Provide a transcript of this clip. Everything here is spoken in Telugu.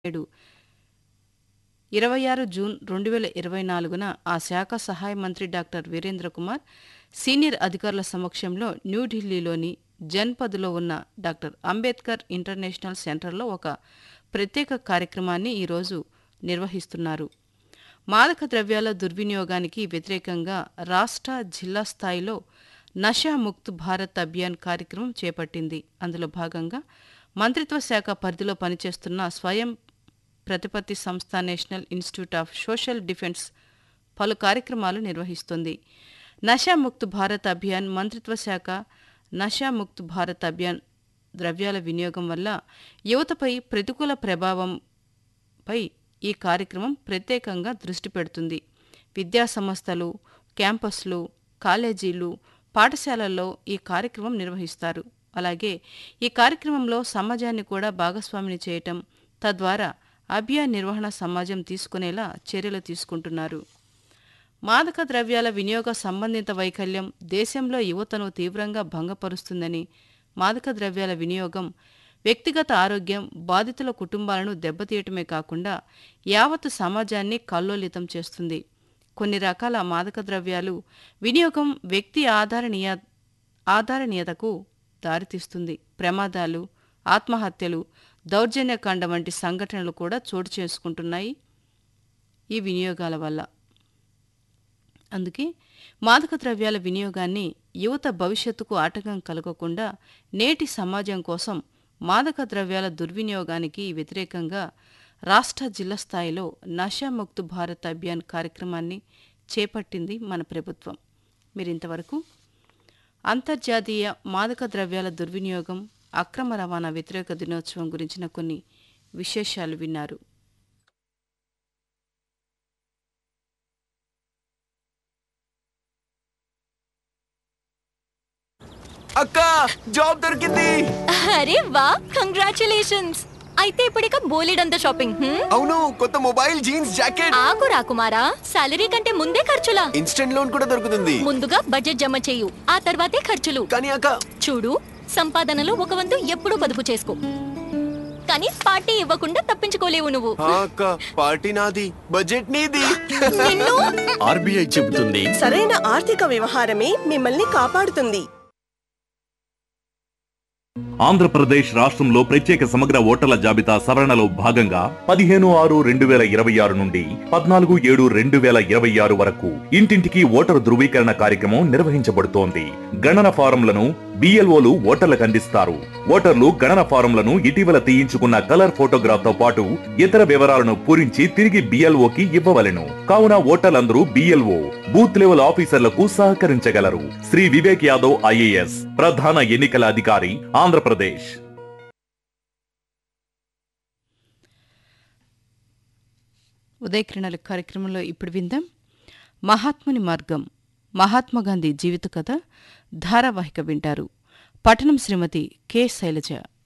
ఏడు ఇరవై ఆరు జూన్ రెండు వేల ఇరవై నాలుగున ఆ శాఖ సహాయ మంత్రి డాక్టర్ వీరేంద్ర కుమార్ సీనియర్ అధికారుల సమక్షంలో న్యూఢిల్లీలోని జన్పథ్లో ఉన్న డాక్టర్ అంబేద్కర్ ఇంటర్నేషనల్ సెంటర్లో ఒక ప్రత్యేక కార్యక్రమాన్ని ఈరోజు నిర్వహిస్తున్నారు మాదక ద్రవ్యాల దుర్వినియోగానికి వ్యతిరేకంగా రాష్ట్ర జిల్లా స్థాయిలో నషా ముక్త్ భారత్ అభియాన్ కార్యక్రమం చేపట్టింది అందులో భాగంగా మంత్రిత్వ శాఖ పరిధిలో పనిచేస్తున్న స్వయం ప్రతిపత్తి సంస్థ national institute of social defence పలు కార్యక్రమాలు నిర్వహిస్తుంది నషా ముక్త్ భారత్ అభియాన్ మంత్రిత్వ శాఖ నషా ముక్త్ భారత్ అభియాన్ ద్రవ్యాల వినియోగం వల్ల యువతపై ప్రతికూల ప్రభావంపై ఈ కార్యక్రమం ప్రత్యేకంగా దృష్టి పెడుతుంది విద్యా సంస్థలు క్యాంపస్లు కాలేజీలు పాఠశాలల్లో ఈ కార్యక్రమం నిర్వహిస్తారు అలాగే ఈ కార్యక్రమంలో సమాజాన్ని కూడా భాగస్వామిని చేయటం తద్వారా అభియాన్ నిర్వహణ సమాజం తీసుకునేలా చర్యలు తీసుకుంటున్నారు మాదక ద్రవ్యాల వినియోగ సంబంధిత వైకల్యం దేశంలో యువతను తీవ్రంగా భంగపరుస్తుందని మాదక ద్రవ్యాల వినియోగం వ్యక్తిగత ఆరోగ్యం బాధితుల కుటుంబాలను దెబ్బతీయటమే కాకుండా యావత్ సమాజాన్ని కల్లోలితం చేస్తుంది కొన్ని రకాల మాదక ద్రవ్యాలు వినియోగం వ్యక్తి ఆధారణీయ ఆధారణీయతకు దారితీస్తుంది ప్రమాదాలు ఆత్మహత్యలు దౌర్జన్యకాండ వంటి సంఘటనలు కూడా చోటు చేసుకుంటున్నాయి ఈ వినియోగాల వల్ల అందుకే మాదక ద్రవ్యాల వినియోగాన్ని యువత భవిష్యత్తుకు ఆటంకం కలగకుండా నేటి సమాజం కోసం మాదక ద్రవ్యాల దుర్వినియోగానికి వ్యతిరేకంగా రాష్ట్ర జిల్లా స్థాయిలో నషాముక్త్ భారత్ అభియాన్ కార్యక్రమాన్ని చేపట్టింది మన ప్రభుత్వం మీరింతవరకు అంతర్జాతీయ మాదక ద్రవ్యాల దుర్వినియోగం అక్రమ రవాణా వ్యతిరేక దినోత్సవం గురించిన కొన్ని విశేషాలు విన్నారు అక్క జాబ్ దొరికింది అరే వా కంగ్రాచులేషన్స్ అయితే ఇప్పుడిక బోలెడంత షాపింగ్ హ్మ్? అవును కొత్త మొబైల్ జీన్స్ జాకెట్ ఆగు రాకుమారా సాలరీ కంటే ముందే ఖర్చులా ఇన్స్టెంట్ లోన్ కూడా దొరుకుతుంది ముందుగా బడ్జెట్ జమ చేయు ఆ తర్వాతే ఖర్చులు కానీ అక్క చూడు సంపాదనలో ఒక వంతు ఎప్పుడూ పొదుపు చేసుకో కానీ పార్టీ ఇవ్వకుండా తప్పించుకోలేవు నువ్వు ఆ అక్క పార్టీ నాది బడ్జెట్ నీది నిన్ను ఆర్బీఐ చెబుతుంది సరైన ఆర్థిక వ్యవహారమే మిమ్మల్ని కాపాడుతుంది ఆంధ్రప్రదేశ్ రాష్ట్రంలో ప్రత్యేక సమగ్ర ఓటర్ల జాబితా సవరణలో భాగంగా పదిహేను ఆరు రెండు వేల ఇరవై ఆరు నుండి పద్నాలుగు ఏడు రెండు వేల ఇరవై ఆరు వరకు ఇంటింటికి ఓటరు ధృవీకరణ కార్యక్రమం నిర్వహించబడుతోంది గణన ఫారంలను బిఎల్ఓలు ఓటర్లకు అందిస్తారు ఓటర్లు గణన ఫారంలను ఇటీవల తీయించుకున్న కలర్ ఫోటోగ్రాఫ్ తో పాటు ఇతర వివరాలను పూరించి తిరిగి బిఎల్ఓకి ఇవ్వవలెను కావున ఓటర్లందరూ బిఎల్ఓ బూత్ లెవెల్ ఆఫీసర్లకు సహకరించగలరు శ్రీ వివేక్ యాదవ్ ఐఏఎస్ ప్రధాన ఎన్నికల అధికారి ఆంధ్రప్రదేశ్ ఉదయకిరణాల కార్యక్రమంలో ఇప్పుడు విందాం మహాత్ముని మార్గం మహాత్మా గాంధీ జీవిత కథ ధారావాహిక వింటారు పఠనం శ్రీమతి కె శైలజ